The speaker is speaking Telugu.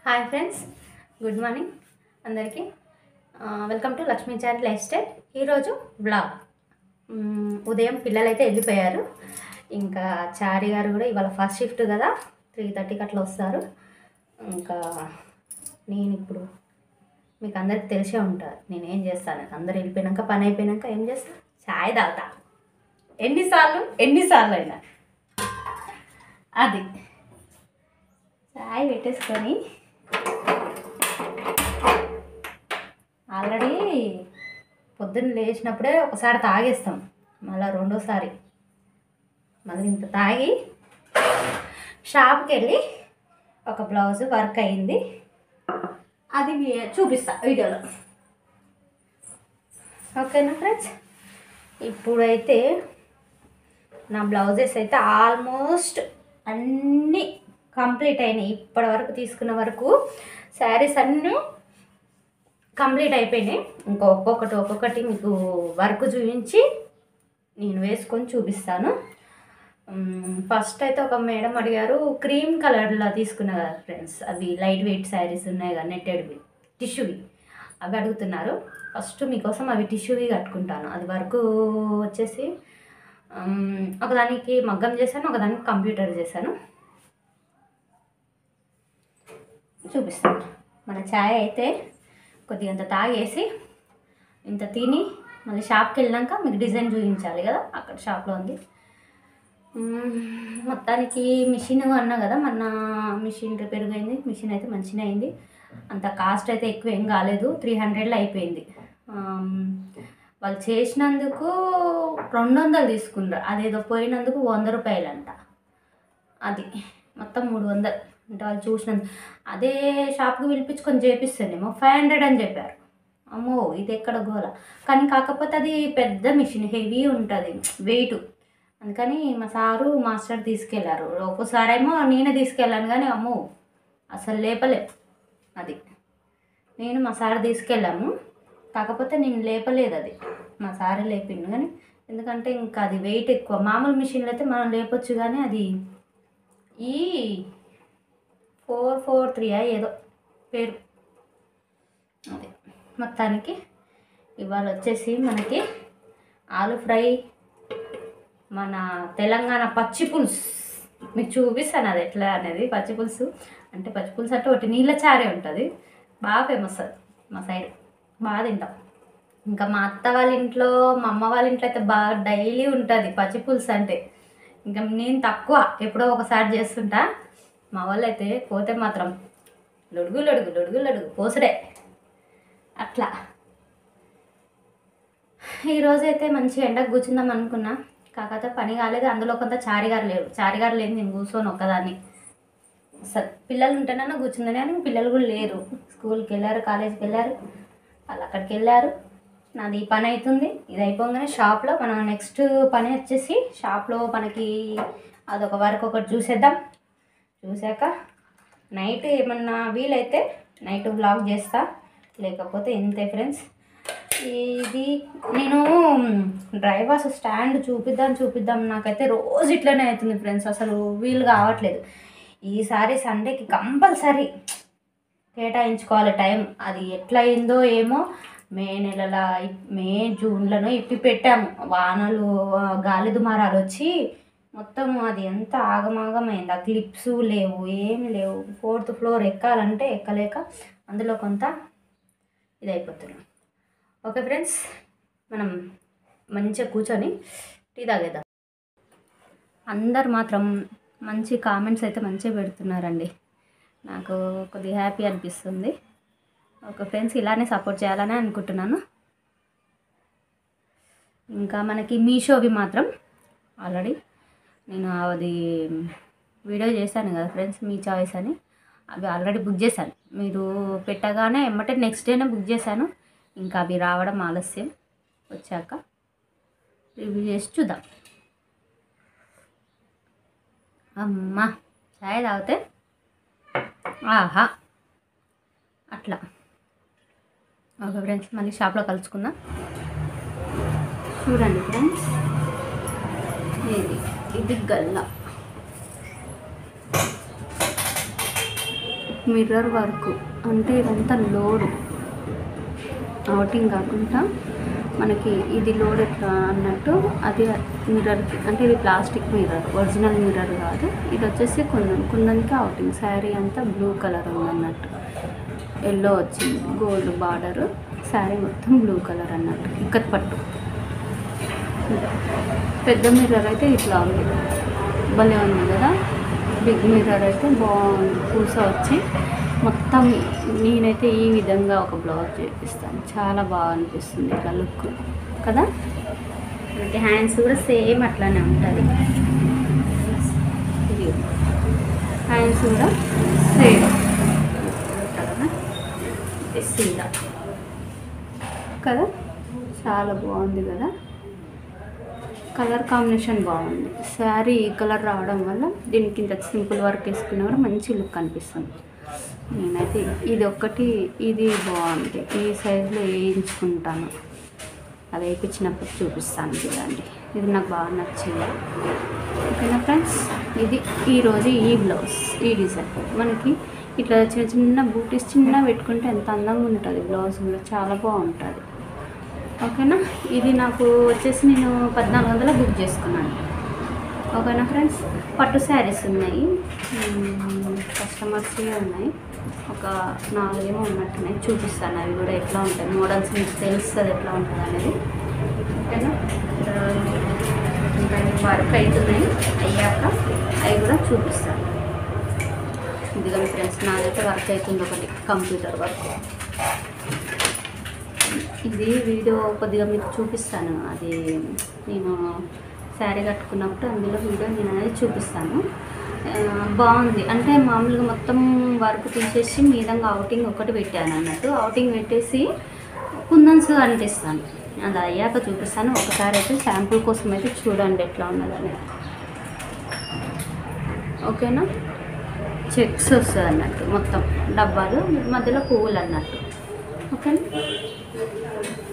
హాయ్ ఫ్రెండ్స్ గుడ్ మార్నింగ్ అందరికీ welcome to Lakshmi Chari lifestyle ఈరోజు బ్లాగ్ మ్మ్, ఉదయం పిల్లలైతే వెళ్ళిపోయారు ఇంకా చారి గారు కూడా ఇవాళ ఫస్ట్ షిఫ్ట్ కదా త్రీ థర్టీకి అట్లా వస్తారు ఇంకా నేను ఇప్పుడు మీకు అందరికి తెలిసే ఉంటుంది నేను ఏం చేస్తాను అందరు వెళ్ళిపోయినాక పని అయిపోయినాక ఏం చేస్తా చాయ్ తాగుతా ఎన్నిసార్లు ఎన్నిసార్లు అయినా అది చాయ్ పెట్టేసుకొని ఆల్రెడీ పొద్దున్న లేచినప్పుడే ఒకసారి తాగేస్తాం మళ్ళీ రెండోసారి మళ్ళీ ఇంత తాగి షాప్కి వెళ్ళి ఒక బ్లౌజ్ వర్క్ అయింది అది మీ- చూపిస్తా వీడియోలో ఓకేనా ఫ్రెండ్స్ ఇప్పుడైతే నా బ్లౌజెస్ అయితే ఆల్మోస్ట్ అన్నీ కంప్లీట్ అయినాయి ఇప్పటి వరకు తీసుకున్న వరకు శారీస్ అన్నీ కంప్లీట్ అయిపోయినాయి ఇంకా ఒక్కొక్కటి ఒక్కొక్కటి మీకు వర్క్ చూపించి నేను వేసుకొని చూపిస్తాను ఫస్ట్ అయితే ఒక మేడం అడిగారు క్రీమ్ కలర్లో తీసుకున్నా కదా ఫ్రెండ్స్ అవి లైట్ వెయిట్ శారీస్ ఉన్నాయి కదా నెట్టెడ్వి టిష్యూవి అవి అడుగుతున్నారు ఫస్ట్ మీకోసం అవి టిష్యూవి కట్టుకుంటాను అది వరకు వచ్చేసి ఉమ్, ఒకదానికి మగ్గం చేశాను ఒకదానికి కంప్యూటర్ చేశాను చూపిస్తాను మన ఛాయ్ అయితే కొద్దిగా ఇంత తాగేసి ఇంత తిని మళ్ళీ షాప్కి వెళ్ళినాక మీకు డిజైన్ చూపించాలి కదా అక్కడ షాప్లో ఉంది మ్మ్, మొత్తానికి మిషన్ అన్నా కదా మన మిషన్ రిపేర్ అయింది మిషన్ అయితే మంచిగా అయింది అంత కాస్ట్ అయితే ఎక్కువ ఏం కాలేదు త్రీ హండ్రెడ్లో అయిపోయింది ఆమ్, వాళ్ళు చేసినందుకు రెండు వందలు తీసుకున్నారు అదేదో పోయినందుకు వంద రూపాయలంట అది మొత్తం మూడు వందలు అంటే వాళ్ళు చూసినందుకు అదే షాప్కి పిలిపించుకొని చేపిస్తానేమో ఫైవ్ హండ్రెడ్ అని చెప్పారు అమ్మో ఇది ఎక్కడ గోల కానీ కాకపోతే అది పెద్ద మిషన్ హెవీ ఉంటుంది వెయిట్ అందుకని మా సారు మాస్టర్ తీసుకెళ్లారు ఒక్కోసారేమో నేనే తీసుకెళ్ళాను కానీ అమ్మో అసలు లేపలే అది నేను మా సార్ తీసుకెళ్ళాము కాకపోతే నేను లేపలేదు అది మా సారే లేపిండు కానీ ఎందుకంటే ఇంకా అది వెయిట్ ఎక్కువ మామూలు మిషన్లో అయితే మనం లేపొచ్చు కానీ అది ఈ ఫోర్ ఫోర్ త్రీ ఏదో పేరు అది మొత్తానికి ఇవాళ వచ్చేసి మనకి ఆలు ఫ్రై మన తెలంగాణ పచ్చి పులుసు మీకు చూపిస్తాను అది ఎట్లా అనేది పచ్చి పులుసు అంటే పచ్చి పులుసు అంటే ఒకటి నీళ్ళ చారే ఉంటుంది బాగా ఫేమస్ అది మా సైడ్ బాగా తింటాం ఇంకా మా అత్త వాళ్ళ ఇంట్లో మా అమ్మ వాళ్ళ ఇంట్లో అయితే బాగా డైలీ ఉంటుంది పచ్చి పులుసు అంటే ఇంకా నేను తక్కువ ఎప్పుడో ఒకసారి చేస్తుంటా మా వాళ్ళు అయితే పోతే మాత్రం లొడుగు లొడుగు లొడుగు లొడుగు పోసుడే అట్లా ఈరోజు అయితే మంచి ఎండకు కూర్చుందాం అనుకున్నా కాకపోతే పని కాలేదు అందులో కొంత చారిగారు లేరు చారిగారు లేదు నేను కూర్చొని ఒక్కదాన్ని సరే పిల్లలు ఉంటేనన్నా కూర్చుందని కానీ పిల్లలు కూడా లేరు స్కూల్కి వెళ్ళారు కాలేజీకి వెళ్ళారు వాళ్ళు అక్కడికి వెళ్ళారు నాది ఈ పని అవుతుంది ఇది అయిపోగానే షాప్లో మనం నెక్స్ట్ పని వచ్చేసి షాప్లో మనకి అదొక వర్క్ ఒకటి చూసేద్దాం చూశాక నైట్ ఏమన్నా వీలైతే నైట్ బ్లాగ్ చేస్తా లేకపోతే ఇంతే ఫ్రెండ్స్ ఇది నేను డ్రైవర్స్ స్టాండ్ చూపిద్దాం చూపిద్దాం నాకైతే రోజు ఇట్లనే అవుతుంది ఫ్రెండ్స్ అసలు వీలు కావట్లేదు ఈసారి సండేకి కంపల్సరీ కేటాయించుకోవాలి టైం అది ఎట్లా అయిందో ఏమో మే నెలల మే జూన్లోనో ఇప్పి పెట్టాము వానలు ఆ, గాలి దుమారాలు వచ్చి మొత్తం అది ఎంత ఆగమాగమైంది ఆ క్లిప్స్ లేవు ఏమి లేవు ఫోర్త్ ఫ్లోర్ ఎక్కాలంటే ఎక్కలేక అందులో కొంత ఇది అయిపోతున్నాం ఓకే ఫ్రెండ్స్ మనం మంచిగా కూర్చొని టీ తాగేద్దాం అందరు మాత్రం మంచి కామెంట్స్ అయితే మంచిగా పెడుతున్నారండి నాకు కొద్దిగా హ్యాపీ అనిపిస్తుంది ఓకే ఫ్రెండ్స్ ఇలానే సపోర్ట్ చేయాలని అనుకుంటున్నాను ఇంకా మనకి మీషోవి మాత్రం ఆల్రెడీ నేను అది వీడియో చేశాను కదా ఫ్రెండ్స్ మీ చాయిస్ అని అవి ఆల్రెడీ బుక్ చేశాను మీరు పెట్టగానే ఎమ్మటే నెక్స్ట్ డేనే బుక్ చేశాను ఇంకా అవి రావడం ఆలస్యం వచ్చాక రివ్యూ చేసి చూద్దాం అమ్మా చాయ్ తాగితే ఆహా అట్లా ఓకే ఫ్రెండ్స్ మళ్ళీ షాప్లో కలుసుకుందాం చూడండి ఫ్రెండ్స్ ఇది ఇది గల్లా మిర్రర్ వర్క్ అంటే ఇదంతా లోడ్ అవుటింగ్ కాకుండా మనకి ఇది లోడ్ ఎట్లా అన్నట్టు అది మిర్రర్కి అంటే ఇది ప్లాస్టిక్ మిర్రర్ ఒరిజినల్ మిర్రర్ కాదు ఇది వచ్చేసి కుందన్ కుందన్కి అవుటింగ్ శారీ అంతా బ్లూ కలర్ ఉందన్నట్టు ఎల్లో వచ్చింది గోల్డ్ బార్డర్ శారీ మొత్తం బ్లూ కలర్ అన్నట్టు ఇక్కత్ పట్టు పెద్ద మిర్రర్ అయితే ఇట్లా ఉంది భలే ఉంది కదా బిగ్ మిర్రర్ అయితే బాగుంది పూస వచ్చి మొత్తం నేనైతే ఈ విధంగా ఒక బ్లౌజ్ చేపిస్తాను చాలా బాగా అనిపిస్తుంది ఇట్లా లుక్ కదా అంటే హ్యాండ్స్ కూడా సేమ్ అట్లానే ఉంటుంది ఇది హ్యాండ్స్ కూడా సేమ్ కదా సీదా కదా చాలా బాగుంది కదా కలర్ కాంబినేషన్ బాగుంది శారీ ఈ కలర్ రావడం వల్ల దీనికి ఇంత సింపుల్ వర్క్ వేసుకున్నా కూడా మంచి లుక్ అనిపిస్తుంది నేనైతే ఇది ఒక్కటి ఇది బాగుంది ఈ సైజులో వేయించుకుంటాను అది వేయించినప్పుడు చూపిస్తాను చూడండి ఇది నాకు బాగా నచ్చింది ఓకేనా ఫ్రెండ్స్ ఇది ఈరోజు ఈ బ్లౌజ్ ఈ డిజైన్ మనకి ఇట్లా చిన్న చిన్న బూటీస్ చిన్న పెట్టుకుంటే ఎంత అందంగా ఉంటుంది బ్లౌజ్ కూడా చాలా బాగుంటుంది ఓకేనా ఇది నాకు వచ్చేసి నేను పద్నాలుగు వందల బుక్ చేసుకున్నాను ఓకేనా ఫ్రెండ్స్ పట్టు శారీస్ ఉన్నాయి కస్టమర్స్ ఉన్నాయి ఒక నాలుగేమో ఉన్నట్టున్నాయి చూపిస్తాను అవి కూడా ఎట్లా ఉంటాయి మోడల్స్ మీకు తెలుస్తుంది ఎట్లా ఉంటుంది అనేది ఓకేనా ఇంకా వర్క్ అవుతున్నాయి అయ్యాక అవి కూడా చూపిస్తాను ఇదిగో ఫ్రెండ్స్ నాదైతే వర్క్ అవుతుంది ఒకటి కంప్యూటర్ వర్క్ ఇది వీడియో కొద్దిగా మీకు చూపిస్తాను అది నేను శారీ కట్టుకున్నప్పుడు అందులో వీడియో నేను అనేది చూపిస్తాను ఆ, బాగుంది అంటే మామూలుగా మొత్తం వర్క్ తీసేసి మీదంగా అవుటింగ్ ఒకటి పెట్టాను అన్నట్టు అవుటింగ్ పెట్టేసి కుందన్స్ అంటిస్తాను అది అయ్యాక చూపిస్తాను ఒకసారి అయితే శాంపుల్ కోసం అయితే చూడండి ఎట్లా ఉన్నదని ఓకేనా చెక్స్ వస్తుంది అన్నట్టు మొత్తం డబ్బాలు మధ్యలో పువ్వులు అన్నట్టు ఓకేనా